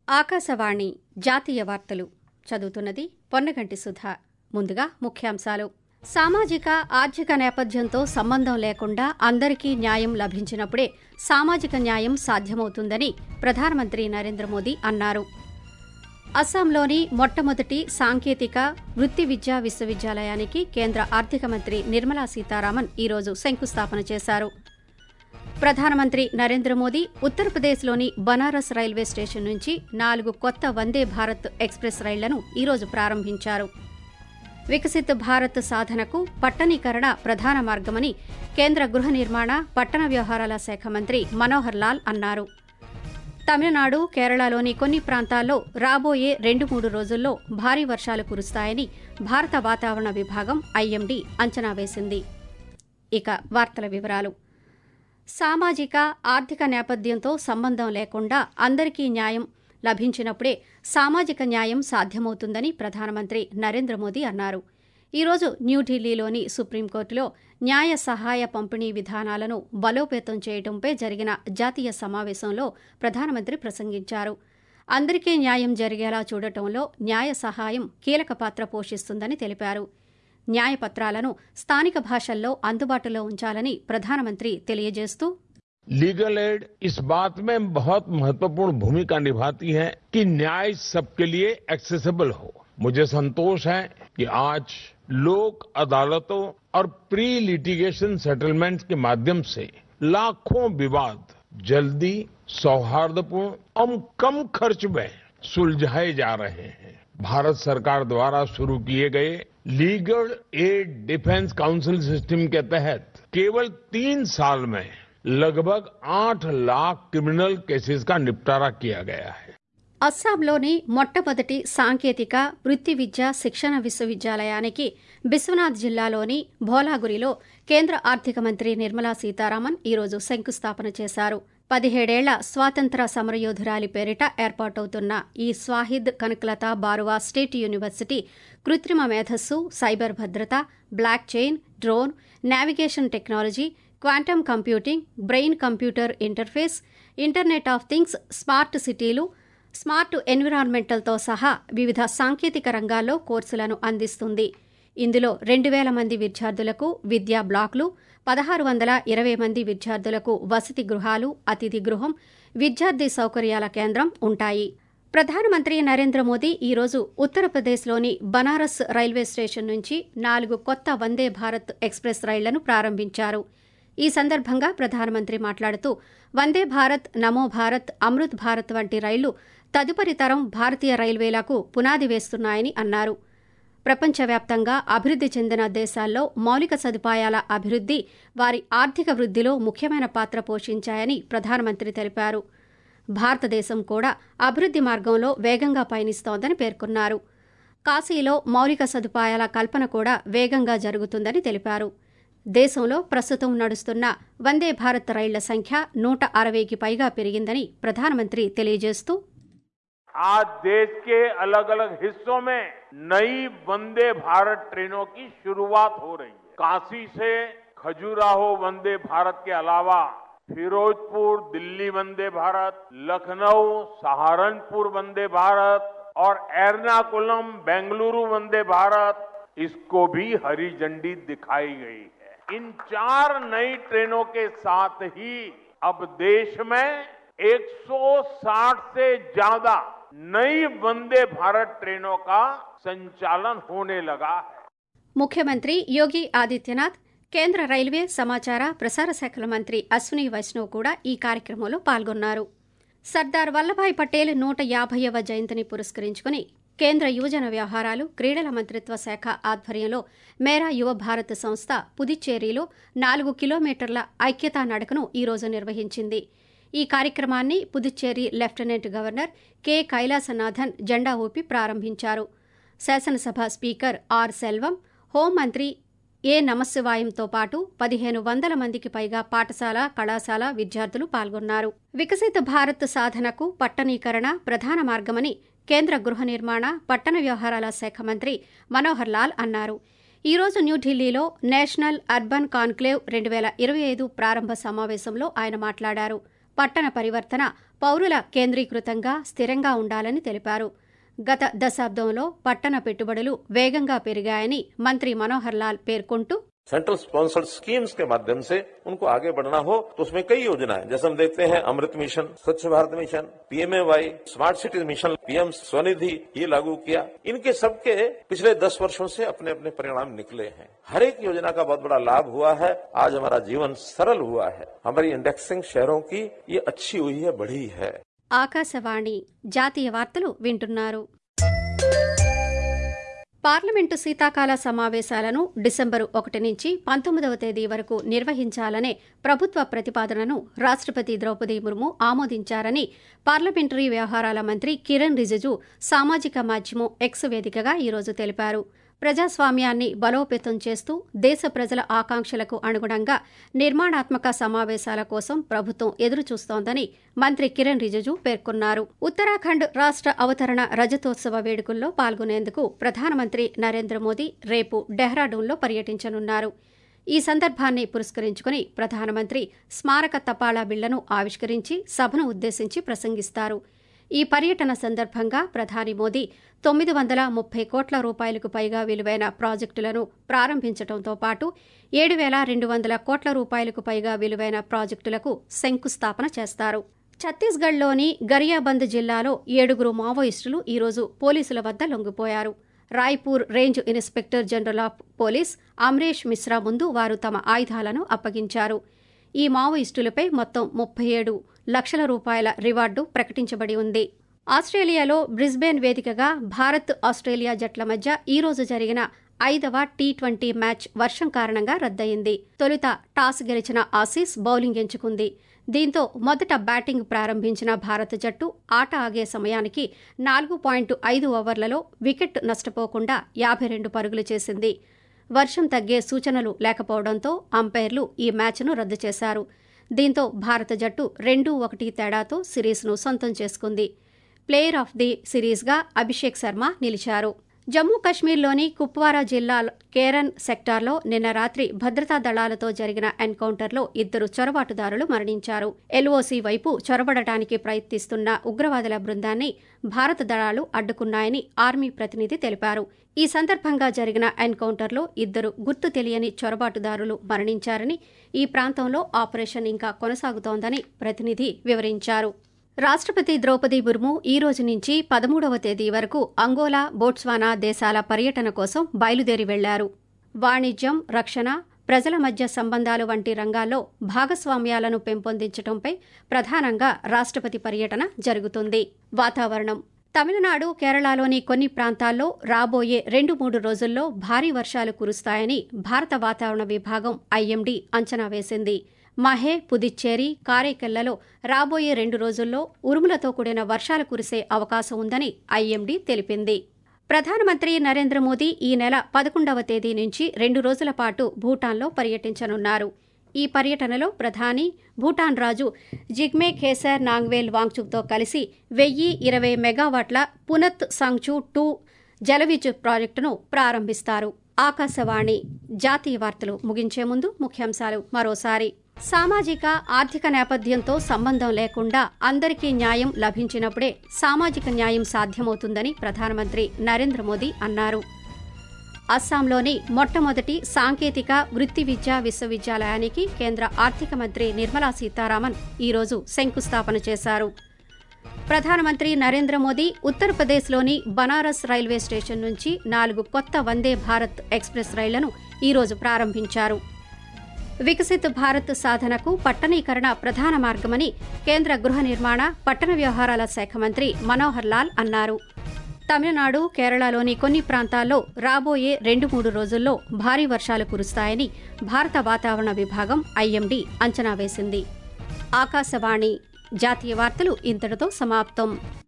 ఆకాశవాణి జాతీయ వార్తలు చదువుతున్నది పొన్నగంటి సుధా ముందుగా ముఖ్యాంశాలు సామాజిక ఆర్థిక నేపథ్యంతో సంబంధం లేకుండా అందరికీ న్యాయం లభించినప్పుడే సామాజిక న్యాయం సాధ్యమవుతుందని ప్రధానమంత్రి నరేంద్ర మోదీ అన్నారు అస్సాంలోని మొట్టమొదటి సాంకేతిక వృత్తి విద్యా విశ్వవిద్యాలయానికి కేంద్ర ఆర్థిక మంత్రి నిర్మలా సీతారామన్ ఈరోజు శంకుస్థాపన చేశారు ప్రధానమంత్రి నరేంద్ర మోదీ ఉత్తరప్రదేశ్లోని బనారస్ రైల్వే స్టేషన్ నుంచి నాలుగు కొత్త వందే భారత్ ఎక్స్ప్రెస్ రైళ్లను ఈరోజు ప్రారంభించారు వికసిత్ భారత్ సాధనకు పట్టణీకరణ ప్రధాన మార్గమని కేంద్ర గృహ నిర్మాణ పట్టణ వ్యవహారాల శాఖ మంత్రి మనోహర్ లాల్ అన్నారు తమిళనాడు కేరళలోని కొన్ని ప్రాంతాల్లో రాబోయే రెండు మూడు రోజుల్లో భారీ వర్షాలు కురుస్తాయని భారత వాతావరణ విభాగం ఐఎండీ అంచనా వేసింది ఇక వార్తల వివరాలు సామాజిక ఆర్థిక నేపథ్యంతో సంబంధం లేకుండా అందరికీ న్యాయం లభించినప్పుడే సామాజిక న్యాయం సాధ్యమవుతుందని ప్రధానమంత్రి నరేంద్ర మోదీ అన్నారు ఈరోజు న్యూఢిల్లీలోని సుప్రీంకోర్టులో న్యాయ సహాయ పంపిణీ విధానాలను బలోపేతం చేయడంపై జరిగిన జాతీయ సమావేశంలో ప్రధానమంత్రి ప్రసంగించారు అందరికీ న్యాయం జరిగేలా చూడటంలో న్యాయ సహాయం కీలక పాత్ర పోషిస్తుందని తెలిపారు న్యాయపత్రాలను స్థానిక భాషల్లో అందుబాటులో ఉంచాలని ప్రధానమంత్రి తెలియజేస్తూ लीगल एड इस बात में बहुत महत्वपूर्ण भूमिका निभाती है कि न्याय सबके लिए एक्सेसिबल हो मुझे संतोष है कि आज लोक अदालतों और प्री लिटिगेशन सेटलमेंट के माध्यम से लाखों विवाद जल्दी सौहार्दपूर्ण और कम खर्च में सुलझाए जा रहे हैं भारत सरकार द्वारा शुरू किए गए legal aid defence counsel system के तहत केवल तीन साल में लगभग आठ लाख क्रिमिनल केसेस का निपटारा किया गया है అస్సాంలోని మొట్టమొదటి సాంకేతిక వృత్తి విద్యా శిక్షణ విశ్వవిద్యాలయానికి బిశ్వనాథ్ జిల్లాలోని భోలాగురిలో కేంద్ర ఆర్థిక మంత్రి నిర్మలా సీతారామన్ ఈరోజు శంకుస్థాపన చేశారు పదిహేడేళ్ల స్వాతంత్ర సమరయోధురాలి పేరిట ఏర్పాటవుతున్న ఈ స్వాహిద్ కనకలత బారువా స్టేట్ యూనివర్సిటీ కృత్రిమ మేధస్సు సైబర్ భద్రత block chain drone navigation technology quantum computing brain computer interface internet of things smart సిటీలు స్మార్ట్ ఎన్విరాన్మెంటల్తో సహా వివిధ సాంకేతిక రంగాల్లో కోర్సులను అందిస్తుంది ఇందులో రెండు వేల మంది విద్యార్థులకు విద్యా బ్లాకులు పదహారు వందల ఇరవై మంది విద్యార్థులకు వసతి గృహాలు అతిథి గృహం విద్యార్థి సౌకర్యాల కేంద్రం ఉంటాయి ప్రధానమంత్రి నరేంద్ర మోదీ ఈరోజు ఉత్తరప్రదేశ్లోని బనారస్ రైల్వే స్టేషన్ నుంచి నాలుగు కొత్త వందే భారత్ ఎక్స్ప్రెస్ రైళ్లను ప్రారంభించారు ఈ సందర్భంగా ప్రధానమంత్రి మాట్లాడుతూ వందే భారత్ నమో భారత్ అమృత్ భారత్ వంటి రైళ్లు తదుపరి తరం భారతీయ రైల్వేలకు పునాది వేస్తున్నాయని అన్నారు ప్రపంచవ్యాప్తంగా అభివృద్ది చెందిన దేశాల్లో మౌలిక సదుపాయాల అభివృద్ది వారి ఆర్థిక వృద్దిలో ముఖ్యమైన పాత్ర పోషించాయని ప్రధానమంత్రి తెలిపారు భారతదేశం కూడా అభివృద్ది మార్గంలో వేగంగా పయనిస్తోందని పేర్కొన్నారు కాశీలో మౌలిక సదుపాయాల కల్పన కూడా వేగంగా జరుగుతుందని తెలిపారు దేశంలో ప్రస్తుతం నడుస్తున్న వందే భారత్ రైళ్ల సంఖ్య నూట అరవైకి పైగా పెరిగిందని ప్రధానమంత్రి తెలియజేస్తూ आज देश के अलग अलग हिस्सों में नई वंदे भारत ट्रेनों की शुरुआत हो रही है काशी से खजुराहो वंदे भारत के अलावा फिरोजपुर दिल्ली वंदे भारत लखनऊ सहारनपुर वंदे भारत और एर्नाकुलम बेंगलुरु वंदे भारत इसको भी हरी झंडी दिखाई गई है इन चार नई ट्रेनों के साथ ही अब देश में 160 से ज्यादा नई वंदे भारत ट्रेनों का संचालन होने लगा है ముఖ్యమంత్రి యోగి ఆదిత్యనాథ్ కేంద్ర రైల్వే సమాచార ప్రసార శాఖల మంత్రి అశ్విని వైష్ణవ్ కూడా ఈ కార్యక్రమంలో పాల్గొన్నారు సర్దార్ వల్లభాయ్ పటేల్ నూట యాభైవ జయంతిని పురస్కరించుకుని కేంద్ర యువజన వ్యవహారాలు క్రీడల మంత్రిత్వ శాఖ ఆధ్వర్యంలో మేరా యువ భారత్ సంస్థ పుదుచ్చేరిలో నాలుగు కిలోమీటర్ల ఐక్యతా నడకను ఈరోజు నిర్వహించింది ఈ కార్యక్రమాన్ని Puducherry lieutenant governor K Kailasanathan జెండా ఊపి ప్రారంభించారు శాసనసభ స్పీకర్ ఆర్ సెల్వం హోంమంత్రి ఏ నమశివాయంతో పాటు పదిహేను వందల మందికి పైగా పాఠశాల కళాశాల విద్యార్థులు పాల్గొన్నారు వికసిత భారత్ సాధనకు పట్టణీకరణ ప్రధాన మార్గమని కేంద్ర గృహ నిర్మాణ పట్టణ వ్యవహారాల శాఖ మంత్రి మనోహర్ లాల్ అన్నారు ఈ రోజు న్యూఢిల్లీలో నేషనల్ అర్బన్ కాన్క్లేవ్ రెండు వేల ఇరవై ఐదు ప్రారంభ సమావేశంలో ఆయన మాట్లాడారు పట్టణ పరివర్తన పౌరుల కేంద్రీకృతంగా స్థిరంగా ఉండాలని తెలిపారు గత దశాబ్దంలో పట్టణ పెట్టుబడులు వేగంగా పెరిగాయని మంత్రి మనోహర్ లాల్ పేర్కొంటూ सेंट्रल स्पॉन्सर्ड स्कीम्स के माध्यम से उनको आगे बढ़ना हो तो उसमें कई योजनाएं जैसे हम देखते हैं Amrut mission Swachh Bharat mission PMAY smart city mission PM Svanidhi ये लागू किया इनके सबके पिछले दस वर्षों से अपने अपने परिणाम निकले हैं हर एक योजना का बहुत बड़ा लाभ हुआ है आज हमारा जीवन सरल हुआ है हमारी इंडेक्सिंग शहरों की ये अच्छी हुई है बढ़ी है ఆకాశవాణి జాతీయ వార్తలు వింటున్నారు పార్లమెంటు శీతాకాల సమావేశాలను డిసెంబరు ఒకటి నుంచి పంతొమ్మిదవ తేదీ వరకు నిర్వహించాలనే ప్రభుత్వ ప్రతిపాదనను రాష్టపతి ద్రౌపది ముర్ము ఆమోదించారని పార్లమెంటరీ వ్యవహారాల మంత్రి కిరణ్ రిజిజు సామాజిక మాధ్యమం ఎక్స్ వేదికగా ఈరోజు తెలిపారు ప్రజాస్వామ్యాన్ని బలోపేతం చేస్తూ దేశ ప్రజల ఆకాంక్షలకు అనుగుణంగా నిర్మాణాత్మక సమావేశాల కోసం ప్రభుత్వం ఎదురుచూస్తోందని మంత్రి కిరణ్ రిజిజు పేర్కొన్నారు ఉత్తరాఖండ్ రాష్ట అవతరణ రజతోత్సవ వేడుకల్లో పాల్గొనేందుకు ప్రధానమంత్రి నరేంద్ర మోదీ రేపు డెహ్రాడూన్లో పర్యటించనున్నారు ఈ సందర్భాన్ని పురస్కరించుకుని ప్రధానమంత్రి స్మారక తపాలా బిళ్లను ఆవిష్కరించి సభను ఉద్దేశించి ప్రసంగిస్తారు ఈ పర్యటన సందర్భంగా ప్రధాని మోదీ తొమ్మిది వందల ముప్పై కోట్ల రూపాయలకు పైగా విలువైన ప్రాజెక్టులను ప్రారంభించడంతో పాటు ఏడు వేల రెండు వందల కోట్ల రూపాయలకు పైగా విలువైన ప్రాజెక్టులకు శంకుస్థాపన చేస్తారు ఛత్తీస్గఢ్లోని గరియాబంద్ జిల్లాలో ఏడుగురు మావోయిస్టులు ఈరోజు పోలీసుల వద్ద లొంగిపోయారు Raipur range inspector general of police Amaresh Mishra ముందు వారు తమ ఆయుధాలను అప్పగించారు ఈ మావోయిస్టులపై మొత్తం ముప్పై ఏడు లక్షల రూపాయల రివార్డు ప్రకటించబడి ఉంది ఆస్ట్రేలియాలో బ్రిస్బేన్ వేదికగా భారత్ ఆస్ట్రేలియా జట్ల మధ్య ఈ రోజు జరిగిన ఐదవ టీ ట్వంటీ మ్యాచ్ వర్షం కారణంగా రద్దయింది తొలుత టాస్ గెలిచిన ఆసీస్ బౌలింగ్ ఎంచుకుంది దీంతో మొదట బ్యాటింగ్ ప్రారంభించిన భారత జట్టు ఆట ఆగే సమయానికి నాలుగు పాయింట్ ఐదు ఓవర్లలో వికెట్ నష్టపోకుండా యాభై రెండు పరుగులు చేసింది వర్షం తగ్గే సూచనలు లేకపోవడంతో అంపైర్లు ఈ మ్యాచ్ను రద్దు చేశారు దీంతో భారత జట్టు రెండు ఒకటి తేడాతో సిరీస్ను సొంతం చేసుకుంది ప్లేయర్ ఆఫ్ ది సిరీస్గా అభిషేక్ శర్మ నిలిచారు జమ్మూ కశ్మీర్లోని కుప్వారా జిల్లా కేరన్ సెక్టార్లో నిన్న రాత్రి భద్రతా దళాలతో జరిగిన ఎన్కౌంటర్లో ఇద్దరు చొరబాటుదారులు మరణించారు ఎల్ఓసీ వైపు చొరబడటానికి ప్రయత్నిస్తున్న ఉగ్రవాదుల బృందాన్ని భారత దళాలు అడ్డుకున్నాయని ఆర్మీ ప్రతినిధి తెలిపారు ఈ సందర్భంగా జరిగిన ఎన్కౌంటర్లో ఇద్దరు గుర్తు తెలియని చొరబాటుదారులు మరణించారని ఈ ప్రాంతంలో ఆపరేషన్ ఇంకా కొనసాగుతోందని ప్రతినిధి వివరించారు రాష్టపతి ద్రౌపది ముర్ము ఈ రోజు నుంచి పదమూడవ తేదీ వరకు అంగోలా బోట్స్వానా దేశాల పర్యటన కోసం బయలుదేరి వెళ్లారు వాణిజ్యం రక్షణ ప్రజల మధ్య సంబంధాలు వంటి రంగాల్లో భాగస్వామ్యాలను పెంపొందించడంపై ప్రధానంగా రాష్టపతి పర్యటన జరుగుతుంది వాతావరణం తమిళనాడు కేరళలోని కొన్ని ప్రాంతాల్లో రాబోయే రెండు మూడు రోజుల్లో భారీ వర్షాలు కురుస్తాయని భారత వాతావరణ విభాగం ఐఎండీ అంచనా వేసింది మహే పుదుచ్చేరి కారైకెళ్లలో రాబోయే రెండు రోజుల్లో ఉరుములతో కూడిన వర్షాలు కురిసే అవకాశం ఉందని ఐఎండీ తెలిపింది ప్రధానమంత్రి నరేంద్ర మోదీ ఈ నెల పదకొండవ తేదీ నుంచి రెండు రోజుల పాటు భూటాన్లో పర్యటించనున్నారు ఈ పర్యటనలో ప్రధాని భూటాన్ రాజు జిగ్మే ఖేసర్ నాంగ్వేల్ వాంగ్చుక్తో కలిసి వెయ్యి ఇరవై మెగావాట్ల పునత్ సాంగ్చూ టూ జలవిద్యుత్ ప్రాజెక్టును ప్రారంభిస్తారు ఆకాశవాణి జాతీయ వార్తలు ముగించే ముందు ముఖ్యాంశాలు మరోసారి సామాజిక ఆర్థిక నేపథ్యంతో సంబంధం లేకుండా అందరికీ న్యాయం లభించినప్పుడే సామాజిక న్యాయం సాధ్యమవుతుందని ప్రధానమంత్రి నరేంద్ర మోదీ అన్నారు అస్సాంలోని మొట్టమొదటి సాంకేతిక వృత్తి విద్యా విశ్వవిద్యాలయానికి కేంద్ర ఆర్థిక మంత్రి నిర్మలా సీతారామన్ ఈరోజు శంకుస్థాపన చేశారు ప్రధానమంత్రి నరేంద్ర మోదీ ఉత్తరప్రదేశ్లోని బనారస్ రైల్వే స్టేషన్ నుంచి నాలుగు కొత్త వందే భారత్ ఎక్స్ప్రెస్ రైళ్లను ఈరోజు ప్రారంభించారు వికసిత్ భారత్ సాధనకు పట్టణీకరణ ప్రధాన మార్గమని కేంద్ర గృహ నిర్మాణ పట్టణ వ్యవహారాల శాఖ మంత్రి మనోహర్ లాల్ అన్నారు తమిళనాడు కేరళలోని కొన్ని ప్రాంతాల్లో రాబోయే రెండు మూడు రోజుల్లో భారీ వర్షాలు కురుస్తాయని భారత వాతావరణ విభాగం ఐఎండీ అంచనా వేసింది ఆకాశవాణి జాతీయ వార్తలు ఇంతటితో సమాప్తం